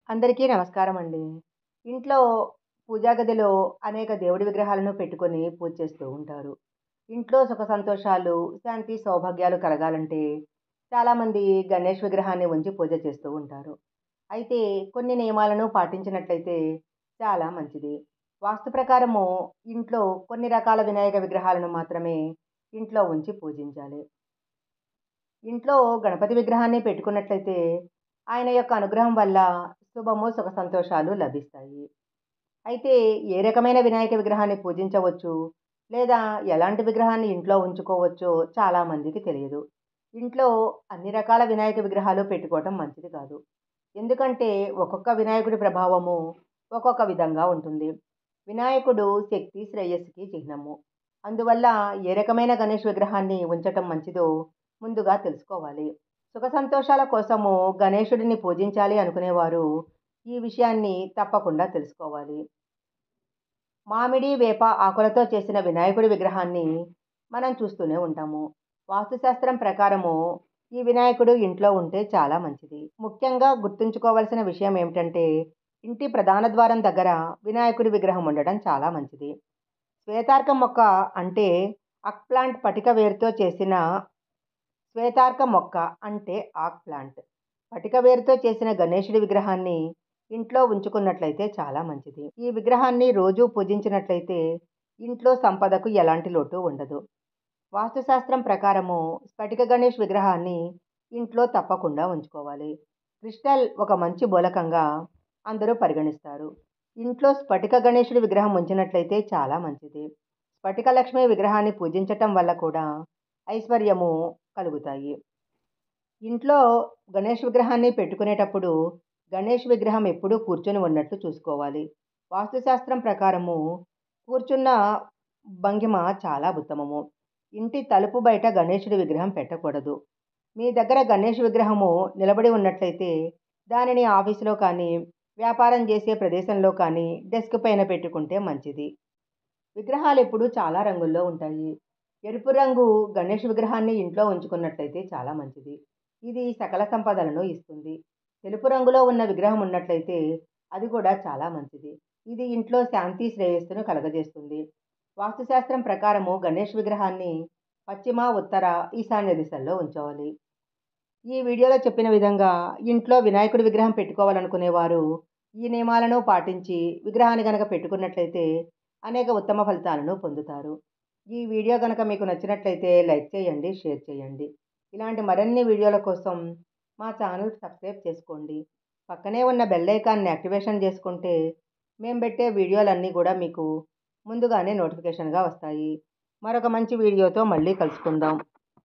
అందరికీ నమస్కారం అండి ఇంట్లో పూజా గదిలో అనేక దేవుడి విగ్రహాలను పెట్టుకొని పూజ చేస్తూ ఉంటారు ఇంట్లో సుఖ సంతోషాలు శాంతి సౌభాగ్యాలు కలగాలంటే చాలామంది గణేష్ విగ్రహాన్ని ఉంచి పూజ చేస్తూ ఉంటారు అయితే కొన్ని నియమాలను పాటించినట్లయితే చాలా మంచిది వాస్తు ప్రకారము ఇంట్లో కొన్ని రకాల వినాయక విగ్రహాలను మాత్రమే ఇంట్లో ఉంచి పూజించాలి ఇంట్లో గణపతి విగ్రహాన్ని పెట్టుకున్నట్లయితే ఆయన యొక్క అనుగ్రహం వల్ల శుభము సుఖ సంతోషాలు లభిస్తాయి అయితే ఏ రకమైన వినాయక విగ్రహాన్ని పూజించవచ్చు లేదా ఎలాంటి విగ్రహాన్ని ఇంట్లో ఉంచుకోవచ్చో చాలామందికి తెలియదు ఇంట్లో అన్ని రకాల వినాయక విగ్రహాలు పెట్టుకోవటం మంచిది కాదు ఎందుకంటే ఒక్కొక్క వినాయకుడి ప్రభావము ఒక్కొక్క విధంగా ఉంటుంది వినాయకుడు శక్తి శ్రేయస్సుకి చిహ్నము అందువల్ల ఏ రకమైన గణేష్ విగ్రహాన్ని ఉంచటం మంచిదో ముందుగా తెలుసుకోవాలి సుఖ సంతోషాల కోసము గణేశుడిని పూజించాలి అనుకునేవారు ఈ విషయాన్ని తప్పకుండా తెలుసుకోవాలి మామిడి వేప ఆకులతో చేసిన వినాయకుడి విగ్రహాన్ని మనం చూస్తూనే ఉంటాము వాస్తుశాస్త్రం ప్రకారము ఈ వినాయకుడు ఇంట్లో ఉంటే చాలా మంచిది ముఖ్యంగా గుర్తుంచుకోవాల్సిన విషయం ఏమిటంటే ఇంటి ప్రధాన ద్వారం దగ్గర వినాయకుడి విగ్రహం ఉండడం చాలా మంచిది శ్వేతార్క మొక్క అంటే అక్ ప్లాంట్ పటిక వేరుతో చేసిన శ్వేతార్క మొక్క అంటే ఆక్ ప్లాంట్ పటిక వేరుతో చేసిన గణేశుడి విగ్రహాన్ని ఇంట్లో ఉంచుకున్నట్లయితే చాలా మంచిది ఈ విగ్రహాన్ని రోజు పూజించినట్లయితే ఇంట్లో సంపదకు ఎలాంటి లోటు ఉండదు వాస్తుశాస్త్రం ప్రకారము స్ఫటిక గణేష్ విగ్రహాన్ని ఇంట్లో తప్పకుండా ఉంచుకోవాలి క్రిస్టల్ ఒక మంచి మూలకంగా అందరూ పరిగణిస్తారు ఇంట్లో స్ఫటిక గణేశుడి విగ్రహం ఉంచినట్లయితే చాలా మంచిది స్ఫటిక లక్ష్మి విగ్రహాన్ని పూజించటం వల్ల కూడా ఐశ్వర్యము కలుగుతాయి ఇంట్లో గణేష్ విగ్రహాన్ని పెట్టుకునేటప్పుడు గణేష్ విగ్రహం ఎప్పుడూ కూర్చొని ఉన్నట్లు చూసుకోవాలి వాస్తుశాస్త్రం ప్రకారము కూర్చున్న భంగిమ చాలా ఉత్తమము ఇంటి తలుపు బయట గణేశుడి విగ్రహం పెట్టకూడదు మీ దగ్గర గణేష్ విగ్రహము నిలబడి ఉన్నట్లయితే దానిని ఆఫీసులో కానీ వ్యాపారం చేసే ప్రదేశంలో కానీ డెస్క్ పైన పెట్టుకుంటే మంచిది విగ్రహాలు ఎప్పుడూ చాలా రంగుల్లో ఉంటాయి ఎరుపు రంగు గణేష్ విగ్రహాన్ని ఇంట్లో ఉంచుకున్నట్లయితే చాలా మంచిది ఇది సకల సంపదలను ఇస్తుంది తెలుపు రంగులో ఉన్న విగ్రహం ఉన్నట్లయితే అది కూడా చాలా మంచిది ఇది ఇంట్లో శాంతి శ్రేయస్సును కలగజేస్తుంది వాస్తుశాస్త్రం ప్రకారము గణేష్ విగ్రహాన్ని పశ్చిమ ఉత్తర ఈశాన్య దిశల్లో ఉంచవాలి ఈ వీడియోలో చెప్పిన విధంగా ఇంట్లో వినాయకుడి విగ్రహం పెట్టుకోవాలనుకునేవారు ఈ నియమాలను పాటించి విగ్రహాన్ని కనుక పెట్టుకున్నట్లయితే అనేక ఉత్తమ ఫలితాలను పొందుతారు ఈ వీడియో కనుక మీకు నచ్చినట్లయితే లైక్ చేయండి షేర్ చేయండి ఇలాంటి మరిన్ని వీడియోల కోసం మా ఛానల్ సబ్స్క్రైబ్ చేసుకోండి పక్కనే ఉన్న బెల్ ఐకాన్ని యాక్టివేషన్ చేసుకుంటే మేము పెట్టే వీడియోలన్నీ కూడా మీకు ముందుగానే నోటిఫికేషన్గా వస్తాయి మరొక మంచి వీడియోతో మళ్ళీ కలుసుకుందాం